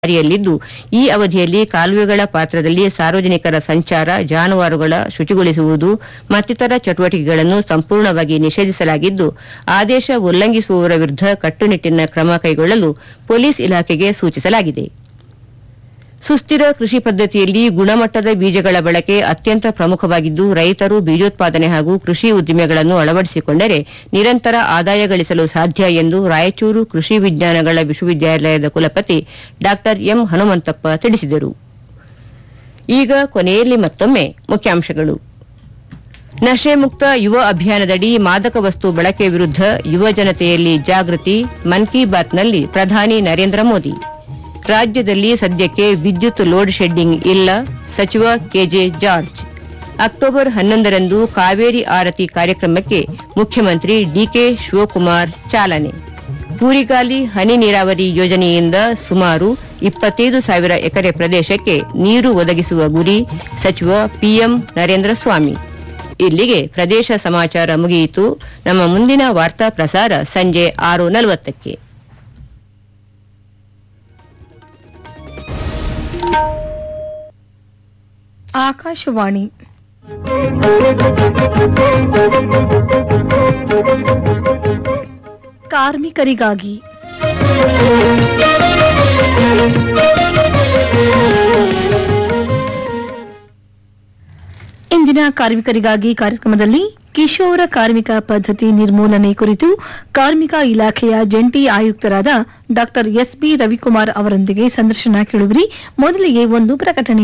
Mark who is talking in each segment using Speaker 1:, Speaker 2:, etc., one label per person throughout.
Speaker 1: ಜಾರಿಯಲ್ಲಿದ್ದು ಈ ಅವಧಿಯಲ್ಲಿ ಕಾಲುವೆಗಳ ಪಾತ್ರದಲ್ಲಿ ಸಾರ್ವಜನಿಕರ ಸಂಚಾರ ಜಾನುವಾರುಗಳ ಶುಚಿಗೊಳಿಸುವುದು ಮತ್ತಿತರ ಚಟುವಟಿಕೆಗಳನ್ನು ಸಂಪೂರ್ಣವಾಗಿ ನಿಷೇಧಿಸಲಾಗಿದ್ದು ಆದೇಶ ಉಲ್ಲಂಘಿಸುವವರ ವಿರುದ್ಧ ಕಟ್ಟುನಿಟ್ಟಿನ ಕ್ರಮ ಕೈಗೊಳ್ಳಲು ಪೊಲೀಸ್ ಇಲಾಖೆಗೆ ಸೂಚಿಸಲಾಗಿದೆ ಸುಸ್ಥಿರ ಕೃಷಿ ಪದ್ಧತಿಯಲ್ಲಿ ಗುಣಮಟ್ಟದ ಬೀಜಗಳ ಬಳಕೆ ಅತ್ಯಂತ ಪ್ರಮುಖವಾಗಿದ್ದು ರೈತರು ಬೀಜೋತ್ಪಾದನೆ ಹಾಗೂ ಕೃಷಿ ಉದ್ದಿಮೆಗಳನ್ನು ಅಳವಡಿಸಿಕೊಂಡರೆ ನಿರಂತರ ಆದಾಯ ಗಳಿಸಲು ಸಾಧ್ಯ ಎಂದು ರಾಯಚೂರು ಕೃಷಿ ವಿಜ್ಞಾನಗಳ ವಿಶ್ವವಿದ್ಯಾಲಯದ ಕುಲಪತಿ ಡಾ ಎಂ ಹನುಮಂತಪ್ಪ ತಿಳಿಸಿದರು ಈಗ ಕೊನೆಯಲ್ಲಿ ಮತ್ತೊಮ್ಮೆ ಮುಖ್ಯಾಂಶಗಳು ನಶೆ ಮುಕ್ತ ಯುವ ಅಭಿಯಾನದಡಿ ಮಾದಕ ವಸ್ತು ಬಳಕೆ ವಿರುದ್ಧ ಯುವ ಜನತೆಯಲ್ಲಿ ಜಾಗೃತಿ ಮನ್ ಕಿ ಬಾತ್ನಲ್ಲಿ ಪ್ರಧಾನಿ ನರೇಂದ್ರ ಮೋದಿ ರಾಜ್ಯದಲ್ಲಿ ಸದ್ಯಕ್ಕೆ ವಿದ್ಯುತ್ ಲೋಡ್ ಶೆಡ್ಡಿಂಗ್ ಇಲ್ಲ ಸಚಿವ ಕೆಜೆ ಜಾರ್ಜ್ ಅಕ್ಟೋಬರ್ ಹನ್ನೊಂದರಂದು ಕಾವೇರಿ ಆರತಿ ಕಾರ್ಯಕ್ರಮಕ್ಕೆ ಮುಖ್ಯಮಂತ್ರಿ ಡಿಕೆ ಶಿವಕುಮಾರ್ ಚಾಲನೆ ಪೂರಿಗಾಲಿ ಹನಿ ನೀರಾವರಿ ಯೋಜನೆಯಿಂದ ಸುಮಾರು ಇಪ್ಪತ್ತೈದು ಸಾವಿರ ಎಕರೆ ಪ್ರದೇಶಕ್ಕೆ ನೀರು ಒದಗಿಸುವ ಗುರಿ ಸಚಿವ ಪಿಎಂ ನರೇಂದ್ರ ಸ್ವಾಮಿ ಇಲ್ಲಿಗೆ ಪ್ರದೇಶ ಸಮಾಚಾರ ಮುಗಿಯಿತು ನಮ್ಮ ಮುಂದಿನ ವಾರ್ತಾ ಪ್ರಸಾರ ಸಂಜೆ ಆರು ನಲವತ್ತಕ್ಕೆ
Speaker 2: ಆಕಾಶವಾಣಿ ಕಾರ್ಮಿಕರಿಗಾಗಿ ಇಂದಿನ ಕಾರ್ಮಿಕರಿಗಾಗಿ ಕಾರ್ಯಕ್ರಮದಲ್ಲಿ ಕಿಶೋರ ಕಾರ್ಮಿಕ ಪದ್ಧತಿ ನಿರ್ಮೂಲನೆ ಕುರಿತು ಕಾರ್ಮಿಕ ಇಲಾಖೆಯ ಜಂಟಿ ಆಯುಕ್ತರಾದ ಡಾ ಎಸ್ಬಿ ರವಿಕುಮಾರ್ ಅವರೊಂದಿಗೆ ಸಂದರ್ಶನ ಕೇಳುವಿರಿ ಮೊದಲಿಗೆ ಒಂದು ಪ್ರಕಟಣೆ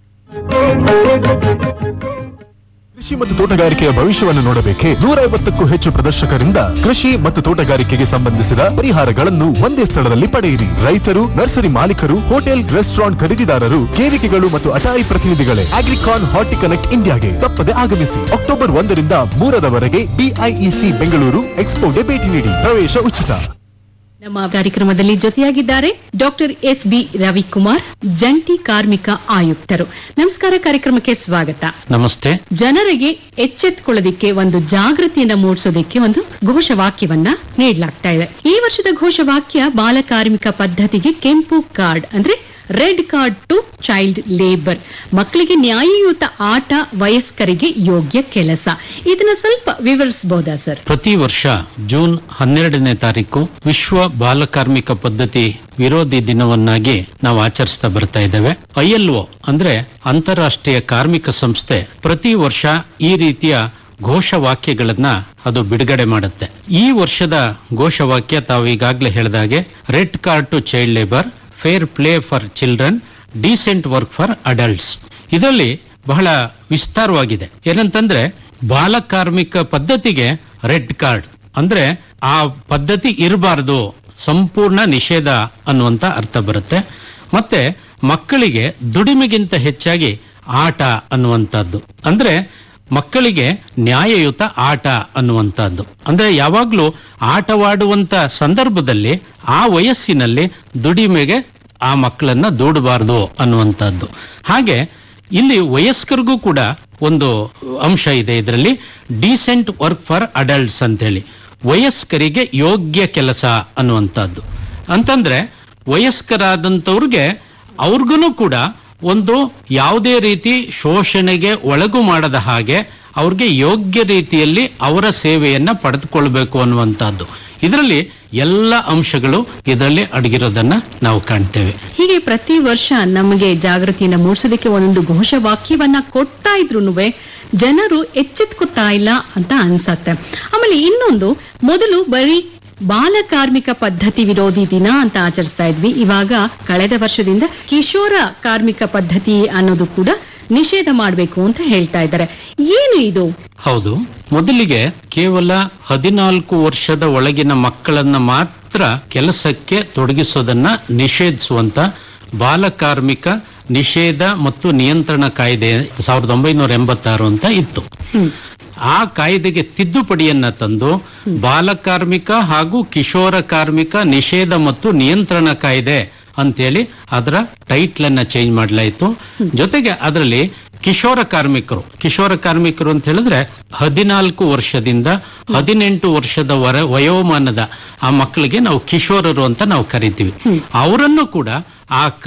Speaker 3: ಕೃಷಿ ಮತ್ತು ತೋಟಗಾರಿಕೆಯ ಭವಿಷ್ಯವನ್ನು ನೋಡಬೇಕೆ ನೂರ ಐವತ್ತಕ್ಕೂ ಹೆಚ್ಚು ಪ್ರದರ್ಶಕರಿಂದ ಕೃಷಿ ಮತ್ತು ತೋಟಗಾರಿಕೆಗೆ ಸಂಬಂಧಿಸಿದ ಪರಿಹಾರಗಳನ್ನು ಒಂದೇ ಸ್ಥಳದಲ್ಲಿ ಪಡೆಯಿರಿ ರೈತರು ನರ್ಸರಿ ಮಾಲೀಕರು ಹೋಟೆಲ್ ರೆಸ್ಟೋರೆಂಟ್ ಖರೀದಿದಾರರು ಕೇವಿಕೆಗಳು ಮತ್ತು ಅಟಾರಿ ಪ್ರತಿನಿಧಿಗಳೇ ಅಗ್ರಿಕಾನ್ ಹಾರ್ಟಿ ಕನೆಕ್ಟ್ ಇಂಡಿಯಾಗೆ ತಪ್ಪದೆ ಆಗಮಿಸಿ ಅಕ್ಟೋಬರ್ ಒಂದರಿಂದ ಮೂರರವರೆಗೆ ಬಿಐಇಸಿ ಬೆಂಗಳೂರು ಎಕ್ಸ್ಪೋಗೆ ಭೇಟಿ ನೀಡಿ ಪ್ರವೇಶ ಉಚಿತ
Speaker 4: ನಮ್ಮ ಕಾರ್ಯಕ್ರಮದಲ್ಲಿ ಜೊತೆಯಾಗಿದ್ದಾರೆ ಡಾಕ್ಟರ್ ಎಸ್ ಬಿ ರವಿಕುಮಾರ್ ಜಂಟಿ ಕಾರ್ಮಿಕ ಆಯುಕ್ತರು ನಮಸ್ಕಾರ ಕಾರ್ಯಕ್ರಮಕ್ಕೆ ಸ್ವಾಗತ
Speaker 5: ನಮಸ್ತೆ
Speaker 4: ಜನರಿಗೆ ಎಚ್ಚೆತ್ತುಕೊಳ್ಳೋದಿಕ್ಕೆ ಒಂದು ಜಾಗೃತಿಯನ್ನ ಮೂಡಿಸೋದಕ್ಕೆ ಒಂದು ಘೋಷವಾಕ್ಯವನ್ನ ನೀಡಲಾಗ್ತಾ ಇದೆ ಈ ವರ್ಷದ ಘೋಷವಾಕ್ಯ ಬಾಲ ಕಾರ್ಮಿಕ ಪದ್ಧತಿಗೆ ಕೆಂಪು ಕಾರ್ಡ್ ಅಂದ್ರೆ red card to child labour ಮಕ್ಕಳಿಗೆ ನ್ಯಾಯಯುತ ಆಟ ವಯಸ್ಕರಿಗೆ ಯೋಗ್ಯ ಕೆಲಸ ಇದನ್ನ ಸ್ವಲ್ಪ ವಿವರಿಸಬಹುದಾ ಸರ್
Speaker 5: ಪ್ರತಿ ವರ್ಷ ಜೂನ್ ಹನ್ನೆರಡನೇ ತಾರೀಕು ವಿಶ್ವ ಬಾಲಕಾರ್ಮಿಕ ಪದ್ಧತಿ ವಿರೋಧಿ ದಿನವನ್ನಾಗಿ ನಾವು ಆಚರಿಸ್ತಾ ಬರ್ತಾ ಇದ್ದೇವೆ ಐಎಲ್ಒ ಅಂದ್ರೆ ಅಂತಾರಾಷ್ಟ್ರೀಯ ಕಾರ್ಮಿಕ ಸಂಸ್ಥೆ ಪ್ರತಿ ವರ್ಷ ಈ ರೀತಿಯ ಘೋಷವಾಕ್ಯಗಳನ್ನ ಅದು ಬಿಡುಗಡೆ ಮಾಡುತ್ತೆ ಈ ವರ್ಷದ ಘೋಷವಾಕ್ಯ ತಾವು ಈಗಾಗಲೇ ಹೇಳಿದಾಗೆ red card to child labour fair play for children decent work for adults ಇದರಲ್ಲಿ ಬಹಳ ವಿಸ್ತಾರವಾಗಿದೆ ಏನಂತಂದ್ರೆ ಬಾಲಕಾರ್ಮಿಕ ಪದ್ಧತಿಗೆ ರೆಡ್ ಕಾರ್ಡ್ ಅಂದ್ರೆ ಆ ಪದ್ಧತಿ ಇರಬಾರದು ಸಂಪೂರ್ಣ ನಿಷೇಧ ಅನ್ನುವಂತ ಅರ್ಥ ಬರುತ್ತೆ ಮತ್ತೆ ಮಕ್ಕಳಿಗೆ ದುಡಿಮೆಗಿಂತ ಹೆಚ್ಚಾಗಿ ಆಟ ಅನ್ನುವಂಥದ್ದು ಅಂದ್ರೆ ಮಕ್ಕಳಿಗೆ ನ್ಯಾಯಯುತ ಆಟ ಅನ್ನುವಂಥದ್ದು ಅಂದ್ರೆ ಯಾವಾಗ್ಲೂ ಆಟವಾಡುವಂತ ಸಂದರ್ಭದಲ್ಲಿ ಆ ವಯಸ್ಸಿನಲ್ಲಿ ದುಡಿಮೆಗೆ ಆ ಮಕ್ಕಳನ್ನ ದೂಡಬಾರದು ಅನ್ನುವಂಥದ್ದು ಹಾಗೆ ಇಲ್ಲಿ ವಯಸ್ಕರಿಗೂ ಕೂಡ ಒಂದು ಅಂಶ ಇದೆ ಇದರಲ್ಲಿ ಡೀಸೆಂಟ್ ವರ್ಕ್ ಫಾರ್ ಅಡಲ್ಟ್ಸ್ ಅಂತೇಳಿ ವಯಸ್ಕರಿಗೆ ಯೋಗ್ಯ ಕೆಲಸ ಅನ್ನುವಂಥದ್ದು ಅಂತಂದ್ರೆ ವಯಸ್ಕರಾದಂಥವ್ರಿಗೆ ಅವ್ರಿಗೂ ಕೂಡ ಒಂದು ಯಾವುದೇ ರೀತಿ ಶೋಷಣೆಗೆ ಒಳಗು ಮಾಡದ ಹಾಗೆ ಅವ್ರಿಗೆ ಯೋಗ್ಯ ರೀತಿಯಲ್ಲಿ ಅವರ ಸೇವೆಯನ್ನ ಪಡೆದುಕೊಳ್ಬೇಕು ಅನ್ನುವಂಥದ್ದು ಇದರಲ್ಲಿ ಎಲ್ಲ ಅಂಶಗಳು ಇದರಲ್ಲಿ ಅಡಗಿರೋದನ್ನ ನಾವು ಕಾಣ್ತೇವೆ
Speaker 4: ಹೀಗೆ ಪ್ರತಿ ವರ್ಷ ನಮಗೆ ಜಾಗೃತಿಯನ್ನ ಮೂಡಿಸೋದಕ್ಕೆ ಒಂದೊಂದು ಘೋಷವಾಕ್ಯವನ್ನ ಕೊಡ್ತಾ ಇದ್ರು ಜನರು ಎಚ್ಚೆತ್ಕೋತಾ ಇಲ್ಲ ಅಂತ ಅನ್ಸತ್ತೆ ಆಮೇಲೆ ಇನ್ನೊಂದು ಮೊದಲು ಬರೀ ಬಾಲ ಕಾರ್ಮಿಕ ಪದ್ಧತಿ ವಿರೋಧಿ ದಿನ ಅಂತ ಆಚರಿಸ್ತಾ ಇದ್ವಿ ಇವಾಗ ಕಳೆದ ವರ್ಷದಿಂದ ಕಿಶೋರ ಕಾರ್ಮಿಕ ಪದ್ಧತಿ ಅನ್ನೋದು ಕೂಡ ನಿಷೇಧ ಮಾಡಬೇಕು ಅಂತ ಹೇಳ್ತಾ ಇದ್ದಾರೆ ಏನು ಇದು
Speaker 5: ಹೌದು ಮೊದಲಿಗೆ ಕೇವಲ ಹದಿನಾಲ್ಕು ವರ್ಷದ ಒಳಗಿನ ಮಕ್ಕಳನ್ನ ಮಾತ್ರ ಕೆಲಸಕ್ಕೆ ತೊಡಗಿಸೋದನ್ನ ನಿಷೇಧಿಸುವಂತ ಬಾಲಕಾರ್ಮಿಕ ನಿಷೇಧ ಮತ್ತು ನಿಯಂತ್ರಣ ಕಾಯ್ದೆ ಸಾವಿರದ ಒಂಬೈನೂರ ಎಂಬತ್ತಾರು ಅಂತ ಇತ್ತು ಆ ಕಾಯ್ದೆಗೆ ತಿದ್ದುಪಡಿಯನ್ನ ತಂದು ಬಾಲಕಾರ್ಮಿಕ ಹಾಗೂ ಕಿಶೋರ ಕಾರ್ಮಿಕ ನಿಷೇಧ ಮತ್ತು ನಿಯಂತ್ರಣ ಕಾಯ್ದೆ ಅಂತೇಳಿ ಅದರ ಟೈಟ್ಲ್ ಅನ್ನ ಚೇಂಜ್ ಮಾಡಲಾಯಿತು ಜೊತೆಗೆ ಅದರಲ್ಲಿ ಕಿಶೋರ ಕಾರ್ಮಿಕರು ಕಿಶೋರ ಕಾರ್ಮಿಕರು ಅಂತ ಹೇಳಿದ್ರೆ ಹದಿನಾಲ್ಕು ವರ್ಷದಿಂದ ಹದಿನೆಂಟು ವರ್ಷದ ವರ ವಯೋಮಾನದ ಆ ಮಕ್ಕಳಿಗೆ ನಾವು ಕಿಶೋರರು ಅಂತ ನಾವು ಕರಿತೀವಿ ಅವರನ್ನು ಕೂಡ ಆ